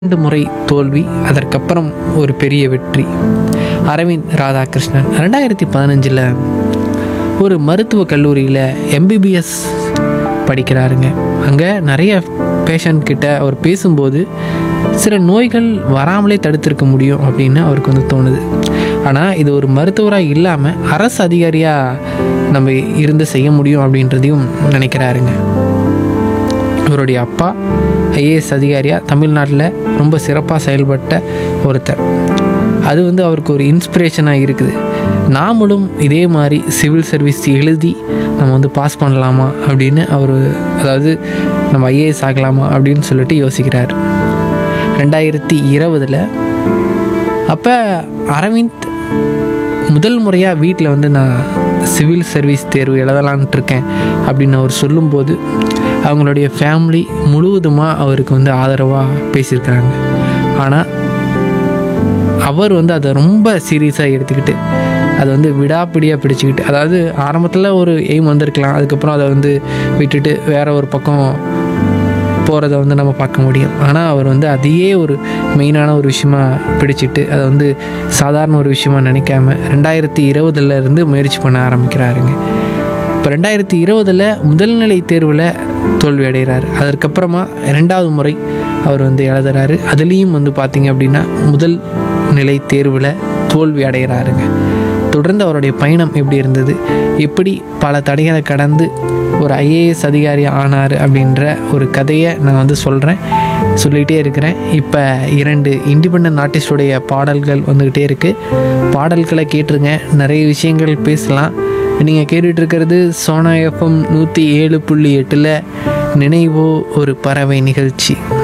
இரண்டு முறை தோல்வி அதற்கப்புறம் ஒரு பெரிய வெற்றி அரவிந்த் ராதாகிருஷ்ணன் ரெண்டாயிரத்தி பதினஞ்சில் ஒரு மருத்துவக் கல்லூரியில் எம்பிபிஎஸ் படிக்கிறாருங்க அங்கே நிறைய பேஷண்ட் கிட்ட அவர் பேசும்போது சில நோய்கள் வராமலே தடுத்திருக்க முடியும் அப்படின்னு அவருக்கு வந்து தோணுது ஆனால் இது ஒரு மருத்துவராக இல்லாமல் அரசு அதிகாரியாக நம்ம இருந்து செய்ய முடியும் அப்படின்றதையும் நினைக்கிறாருங்க இவருடைய அப்பா ஐஏஎஸ் அதிகாரியாக தமிழ்நாட்டில் ரொம்ப சிறப்பாக செயல்பட்ட ஒருத்தர் அது வந்து அவருக்கு ஒரு இன்ஸ்பிரேஷனாக இருக்குது நாமளும் இதே மாதிரி சிவில் சர்வீஸ் எழுதி நம்ம வந்து பாஸ் பண்ணலாமா அப்படின்னு அவர் அதாவது நம்ம ஐஏஎஸ் ஆகலாமா அப்படின்னு சொல்லிட்டு யோசிக்கிறார் ரெண்டாயிரத்தி இருபதில் அப்போ அரவிந்த் முதல் முறையாக வீட்டில் வந்து நான் சிவில் சர்வீஸ் தேர்வு எழுதலான்ட்டு இருக்கேன் அப்படின்னு அவர் சொல்லும்போது அவங்களுடைய ஃபேமிலி முழுவதுமாக அவருக்கு வந்து ஆதரவாக பேசியிருக்கிறாங்க ஆனால் அவர் வந்து அதை ரொம்ப சீரியஸாக எடுத்துக்கிட்டு அதை வந்து விடாப்பிடியாக பிடிச்சிக்கிட்டு அதாவது ஆரம்பத்தில் ஒரு எய்ம் வந்திருக்கலாம் அதுக்கப்புறம் அதை வந்து விட்டுட்டு வேற ஒரு பக்கம் போகிறத வந்து நம்ம பார்க்க முடியும் ஆனால் அவர் வந்து அதையே ஒரு மெயினான ஒரு விஷயமா பிடிச்சிட்டு அதை வந்து சாதாரண ஒரு விஷயமா நினைக்காம ரெண்டாயிரத்தி இருபதுல இருந்து முயற்சி பண்ண ஆரம்பிக்கிறாருங்க இப்போ ரெண்டாயிரத்தி இருபதில் முதல்நிலை தேர்வில் தோல்வி அடைகிறார் அதற்கப்புறமா ரெண்டாவது முறை அவர் வந்து எழுதுறாரு அதுலேயும் வந்து பார்த்தீங்க அப்படின்னா முதல் நிலை தேர்வில் தோல்வி அடைகிறாருங்க தொடர்ந்து அவருடைய பயணம் எப்படி இருந்தது எப்படி பல தடைகளை கடந்து ஒரு ஐஏஎஸ் அதிகாரி ஆனார் அப்படின்ற ஒரு கதையை நான் வந்து சொல்கிறேன் சொல்லிகிட்டே இருக்கிறேன் இப்போ இரண்டு இண்டிபெண்ட் ஆர்டிஸ்டுடைய பாடல்கள் வந்துக்கிட்டே இருக்குது பாடல்களை கேட்டுருங்க நிறைய விஷயங்கள் பேசலாம் நீங்கள் கேட்டுட்டு இருக்கிறது சோனா எஃப்எம் நூற்றி ஏழு புள்ளி எட்டில் நினைவோ ஒரு பறவை நிகழ்ச்சி